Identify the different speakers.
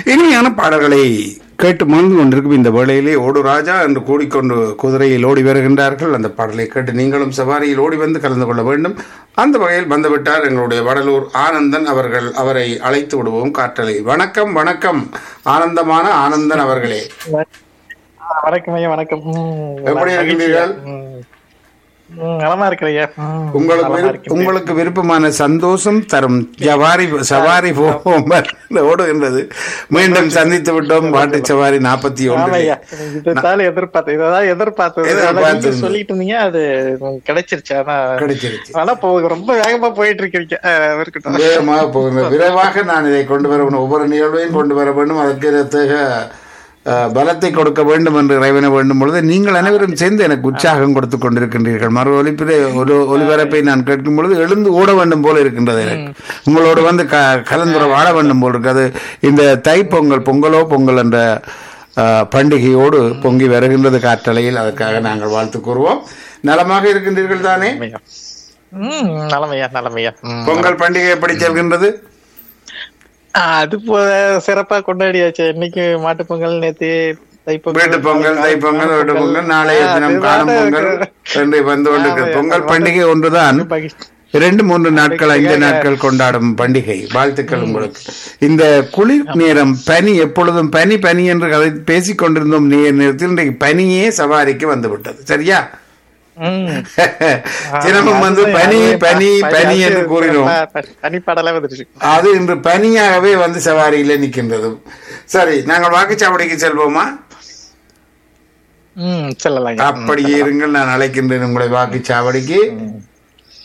Speaker 1: இனிமையான பாடல்களை கேட்டு மறந்து கொண்டிருக்கும் இந்த வேளையிலே ஓடு ராஜா என்று கூடிக்கொண்டு குதிரையில் ஓடி வருகின்றார்கள் அந்த பாடலை கேட்டு நீங்களும் சவாரியில் ஓடி வந்து கலந்து கொள்ள வேண்டும் அந்த வகையில் வந்துவிட்டார் எங்களுடைய வடலூர் ஆனந்தன் அவர்கள் அவரை அழைத்து விடுவோம் காற்றலை வணக்கம் வணக்கம் ஆனந்தமான ஆனந்தன் அவர்களே
Speaker 2: ஆ, வணக்கம் ஐயா வணக்கம் ம்,
Speaker 1: எப்படி
Speaker 2: மகிழ்ச்சியா.
Speaker 1: இருக்கிறீர்கள்?
Speaker 2: ம். ம், நலமா இருக்கிறேன் ஐயா ம்,
Speaker 1: உங்களுக்கு
Speaker 2: நலமா
Speaker 1: விருப்ப-
Speaker 2: இருக்கிறேன்.
Speaker 1: உங்களுக்கு விருப்பமான சந்தோஷம் தரும் ஜவாரி சவாரி போவோம் ஓடுகின்றது மீண்டும் சந்தித்து விட்டோம் பாட்டு சவாரி நாற்பத்தி
Speaker 2: ஆமா
Speaker 1: ஒன்று
Speaker 2: ஐயா இதுதான் எதிர்பார்த்தேன் இதான் எதிர்பார்த்தது
Speaker 1: எதிர்பார்த்தது.
Speaker 2: ஆனா நீங்க சொல்லிட்டு இருந்தீங்க அது ம், கிடைச்சிருச்சு ஆனா
Speaker 1: கிடைச்சிருச்சு
Speaker 2: ஆனா போ ரொம்ப வேகமா போயிட்டு இருக்கீங்க ஆ, இருக்கட்டும்
Speaker 1: வேகமாக போகின்ற விரைவாக நான் இதை கொண்டு வர வேண்டும் ஒவ்வொரு நிகழ்வையும் கொண்டு வர வேண்டும் அதற்கு தக அஹ், பலத்தை கொடுக்க வேண்டும் என்று இறைவனை வேண்டும் பொழுது நீங்கள் அனைவரும் சேர்ந்து எனக்கு உற்சாகம் கொடுத்து கொண்டிருக்கின்றீர்கள் மறு ஒலிப்பிலே ஒரு ஒலிபரப்பை நான் கேட்கும் பொழுது எழுந்து ஓட வேண்டும் போல இருக்கின்றது எனக்கு உங்களோடு வந்து க கலந்துர வாழ வேண்டும் போல் இருக்கு அது இந்த தைப்பொங்கல் பொங்கலோ பொங்கல் என்ற அஹ், பண்டிகையோடு பொங்கி வருகின்றது காற்றலையில் அதற்காக நாங்கள் வாழ்த்து கூறுவோம் நலமாக இருக்கின்றீர்கள் தானே
Speaker 2: ஐயா. ம் நலமையா நலமையா ம்.
Speaker 1: பொங்கல் பண்டிகை எப்படி செல்கின்றது
Speaker 2: ஆ, அது போ சிறப்பா கொண்டாடியாச்சு இன்னைக்கு மாட்டு பொங்கல் நேத்து தைப்பொங்கல்
Speaker 1: வீட்டு பொங்கல் தை பொங்கல் வீட்டு பொங்கல் நாளைய
Speaker 2: ஆ,
Speaker 1: தினம்
Speaker 2: அதுதான்
Speaker 1: காணும் பொங்கல்
Speaker 2: இருக்கு.
Speaker 1: என்று வந்து கொண்டிருக்கிறது
Speaker 2: ஆமாய்யா.
Speaker 1: பொங்கல் பண்டிகை ஒன்றுதான்
Speaker 2: மகிழ்ச்சி.
Speaker 1: இரண்டு மூன்று நாட்கள் ஐந்து நாட்கள் கொண்டாடும் பண்டிகை வாழ்த்துக்கள் உங்களுக்கு இந்த குளிர் நேரம் பனி எப்பொழுதும் பனி பனி என்று கதை பேசிக் கொண்டிருந்தோம் நேர நேரத்தில் இன்றைக்கு பனியே சவாரிக்கு வந்து விட்டது சரியா
Speaker 2: ம்.
Speaker 1: சிரமம் வந்து
Speaker 2: அதுதான்
Speaker 1: பனி
Speaker 2: அது
Speaker 1: பனி
Speaker 2: ப-
Speaker 1: பனி என்று
Speaker 2: அது
Speaker 1: கூறினோம்
Speaker 2: ப- ப- பனிப்பாடலே வந்துருச்சு
Speaker 1: அது இன்று பனியாகவே வந்து சவாரியில நிற்கின்றது சரி நாங்கள் வாக்குச்சாவடிக்கு செல்வோமா
Speaker 2: ம் சொல்லலாம்
Speaker 1: அப்படியே இருங்கள் நான் அழைக்கின்றேன் உங்களை வாக்குச்சாவடிக்கு